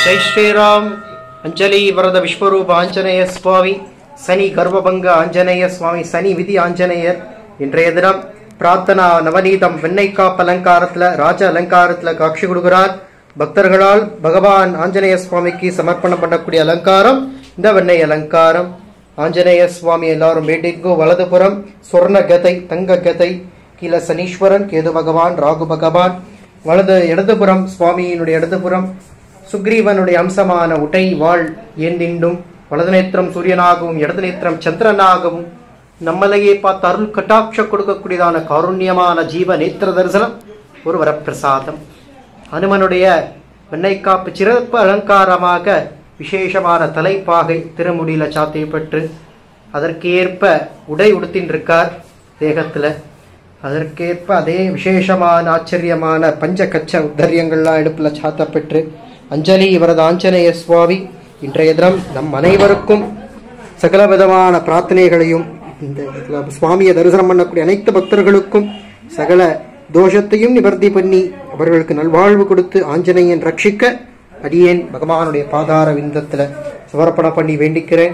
ಜೈ ಶ್ರೀರಾಮ್ ಅಂಜಲಿ ವರದ ವಿಶ್ವರೂಪ ಆಂಜನೇಯ ಸ್ವಾಮಿ சனி கர்வபங்க ஆஞ்சநேய சுவாமி சனி விதி ஆஞ்சநேயர் இன்றைய தினம் பிரார்த்தனா நவநீதம் வெண்ணைக்காப் அலங்காரத்துல ராஜ அலங்காரத்துல காட்சி கொடுக்கிறார் பக்தர்களால் பகவான் ஆஞ்சநேய சுவாமிக்கு சமர்ப்பணம் பண்ணக்கூடிய அலங்காரம் இந்த வெண்ணெய் அலங்காரம் ஆஞ்சநேய சுவாமி எல்லாரும் வேண்டிக்கோ வலதுபுறம் சொர்ண கதை தங்க கதை கீழே சனீஸ்வரன் கேது பகவான் ராகு பகவான் வலது இடதுபுறம் சுவாமியினுடைய இடதுபுறம் சுக்ரீவனுடைய அம்சமான உடை வாழ் ஏந்திண்டும் வலது நேத்திரம் சூரியனாகவும் இடது நேத்திரம் சந்திரனாகவும் நம்மளையே பார்த்து அருள் கட்டாட்ச கொடுக்கக்கூடியதான காருண்யமான ஜீவ நேத்திர தரிசனம் ஒரு வரப்பிரசாதம் ஹனுமனுடைய வெண்ணைக்காப்பு சிறப்பு அலங்காரமாக விசேஷமான தலைப்பாகை திருமுடியில சாத்தியப்பட்டு அதற்கேற்ப உடை உடுத்தின்றிருக்கார் தேகத்துல அதற்கேற்ப அதே விசேஷமான ஆச்சரியமான பஞ்ச கச்ச உத்தரியங்கள்லாம் இடுப்புல சாத்தப்பெற்று அஞ்சலி இவரது ஆஞ்சநேய சுவாமி இன்றைய தினம் நம் அனைவருக்கும் சகல விதமான பிரார்த்தனைகளையும் இந்த இதுல சுவாமியை தரிசனம் பண்ணக்கூடிய அனைத்து பக்தர்களுக்கும் சகல தோஷத்தையும் நிவர்த்தி பண்ணி அவர்களுக்கு நல்வாழ்வு கொடுத்து ஆஞ்சநேயன் ரட்சிக்க அடியேன் பகவானுடைய பாதார விந்தத்துல சமர்ப்பணம் பண்ணி வேண்டிக்கிறேன்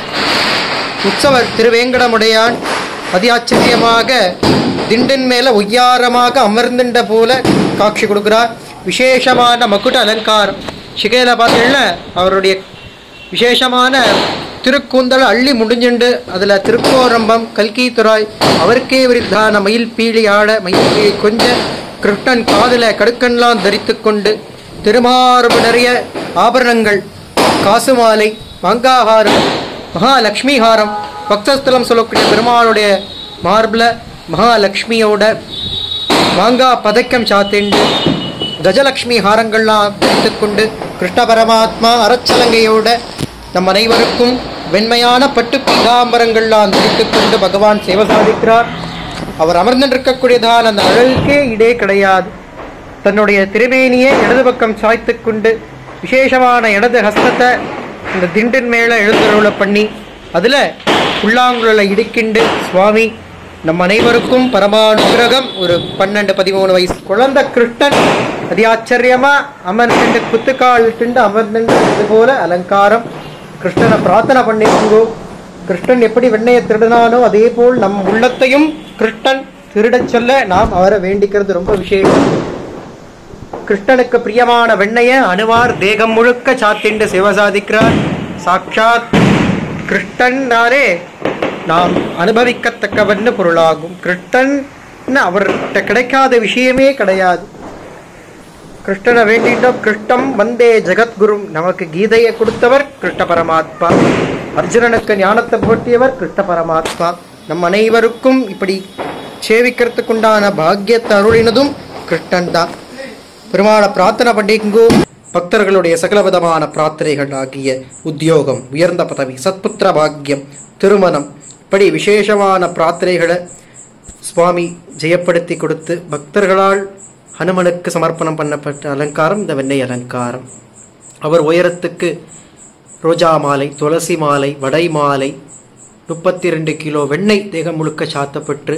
உற்சவர் திருவேங்கடமுடையான் அதி ஆச்சரியமாக திண்டின் மேல ஒய்யாரமாக அமர்ந்துண்ட போல காட்சி கொடுக்கிறார் விசேஷமான மகுட அலங்காரம் சிகையில பார்த்தீங்கன்னா அவருடைய விசேஷமான திருக்கூந்தல் அள்ளி முடிஞ்சுண்டு அதுல திருக்கோரம்பம் கல்கி துறாய் அவருக்கே விரித்தான மயில் பீலி ஆட மயில் பீலி கொஞ்ச கிருஷ்ணன் காதுல கடுக்கன்லாம் தரித்து கொண்டு திருமார்பு நிறைய ஆபரணங்கள் காசு மாலை மங்காஹாரம் மகாலட்சுமி ஹாரம் பக்தஸ்தலம் சொல்லக்கூடிய பெருமாளுடைய மார்பில் மகாலட்சுமியோட மாங்காய் பதக்கம் சாத்திண்டு கஜலட்சுமி ஹாரங்கள்லாம் கொண்டு கிருஷ்ண பரமாத்மா அறச்சலங்கையோட நம் அனைவருக்கும் வெண்மையான பட்டு பீதாம்பரங்கள்லாம் கொண்டு பகவான் சேவை சாதிக்கிறார் அவர் அமர்ந்திருக்கக்கூடியதால் அந்த அழகுக்கே இடே கிடையாது தன்னுடைய திருமேனியை இடது பக்கம் சாய்த்து கொண்டு விசேஷமான இடது ஹஸ்தத்தை இந்த திண்டின் மேல எழுந்தருளை பண்ணி அதுல புல்லாங்குழலை இடிக்கிண்டு சுவாமி நம் அனைவருக்கும் பரமானுகிரகம் ஒரு பன்னெண்டு பதிமூணு வயசு குழந்தை கிருஷ்ணன் அதி ஆச்சரியமா அமர்ந்துண்டு குத்துக்கால் திண்டு அமர்ந்துண்டு இது போல அலங்காரம் கிருஷ்ணனை பிரார்த்தனை பண்ணிக்கோ கிருஷ்ணன் எப்படி வெண்ணையை திருடினானோ அதே போல் நம் உள்ளத்தையும் கிருஷ்ணன் திருடச் சொல்ல நாம் அவரை வேண்டிக்கிறது ரொம்ப விசேஷம் கிருஷ்ணனுக்கு பிரியமான வெண்ணைய அணுவார் தேகம் முழுக்க சாத்திண்டு சிவசாதிக்கிறார் சாட்சாத் கிருஷ்ணன்னாரே நாம் அனுபவிக்கத்தக்கவன்னு பொருளாகும் கிருஷ்ணன் அவர்கிட்ட கிடைக்காத விஷயமே கிடையாது கிருஷ்ணனை வேண்டிட்டோம் கிருஷ்ணம் வந்தே ஜெகத்குரும் நமக்கு கீதையை கொடுத்தவர் கிருஷ்ண பரமாத்மா அர்ஜுனனுக்கு ஞானத்தை போட்டியவர் கிருஷ்ண பரமாத்மா நம் அனைவருக்கும் இப்படி சேவிக்கிறதுக்குண்டான பாக்கியத்தை அருளினதும் கிருஷ்ணன் தான் பெருமாளை பிரார்த்தனை பண்ணிங்கோ பக்தர்களுடைய சகலவிதமான பிரார்த்தனைகள் ஆகிய உத்தியோகம் உயர்ந்த பதவி சத்புத்திர பாக்கியம் திருமணம் இப்படி விசேஷமான பிரார்த்தனைகளை சுவாமி ஜெயப்படுத்தி கொடுத்து பக்தர்களால் ஹனுமனுக்கு சமர்ப்பணம் பண்ணப்பட்ட அலங்காரம் இந்த வெண்ணெய் அலங்காரம் அவர் உயரத்துக்கு ரோஜா மாலை துளசி மாலை வடை மாலை முப்பத்தி ரெண்டு கிலோ வெண்ணெய் தேகம் முழுக்க சாத்தப்பட்டு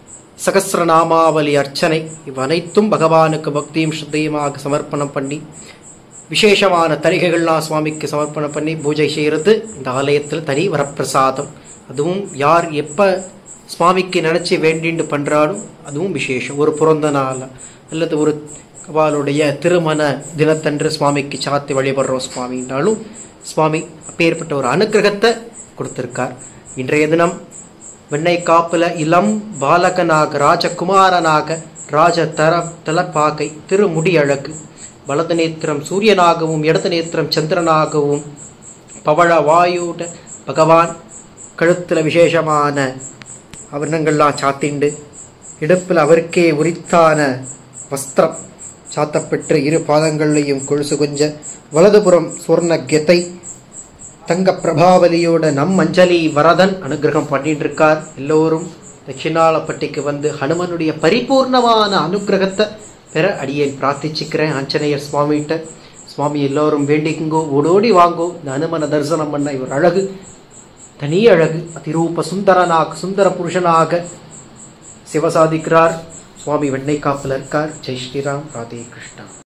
சகசிரநாமாவளி அர்ச்சனை இவ்வனைத்தும் பகவானுக்கு பக்தியும் ஸ்ரத்தையுமாக சமர்ப்பணம் பண்ணி விசேஷமான தரிகைகள்லாம் சுவாமிக்கு சமர்ப்பணம் பண்ணி பூஜை செய்கிறது இந்த ஆலயத்தில் தனி வரப்பிரசாதம் அதுவும் யார் எப்போ சுவாமிக்கு நினச்சி வேண்டிண்டு பண்ணுறாலும் அதுவும் விசேஷம் ஒரு பிறந்த நாள் அல்லது ஒரு அவளுடைய திருமண தினத்தன்று சுவாமிக்கு சாத்தி வழிபடுறோம் சுவாமின்னாலும் சுவாமி அப்பேற்பட்ட ஒரு அனுகிரகத்தை கொடுத்திருக்கார் இன்றைய தினம் வெண்ணை காப்புல இளம் பாலகனாக ராஜகுமாரனாக ராஜ தர தலப்பாகை திருமுடி அழகு வலது நேத்திரம் சூரியனாகவும் இடது நேத்திரம் சந்திரனாகவும் பவழ வாயுட பகவான் கழுத்தில் விசேஷமான ஆபரணங்கள்லாம் சாத்திண்டு இடுப்பில் அவருக்கே உரித்தான வஸ்திரம் சாத்தப்பெற்று இரு பாதங்களையும் கொழுசு கொஞ்ச வலதுபுறம் சுவர்ண கெத்தை தங்க பிரபாவலியோட நம் அஞ்சலி வரதன் அனுகிரகம் பண்ணிட்டு இருக்கார் எல்லோரும் தட்சிணாலப்பட்டிக்கு வந்து ஹனுமனுடைய பரிபூர்ணமான அனுகிரகத்தை பெற அடியேன் பிரார்த்திச்சுக்கிறேன் ஆஞ்சநேயர் சுவாமிகிட்ட சுவாமி எல்லோரும் வேண்டிக்குங்கோ ஓடோடி வாங்கோ இந்த ஹனுமனை தரிசனம் பண்ண இவர் அழகு தனி அழகு அதிரூப சுந்தரனாக சுந்தர புருஷனாக சிவசாதிக்கிறார் சுவாமி வெண்ணை காப்பில் இருக்கார் ஜெய் ஸ்ரீராம் ராதே கிருஷ்ணா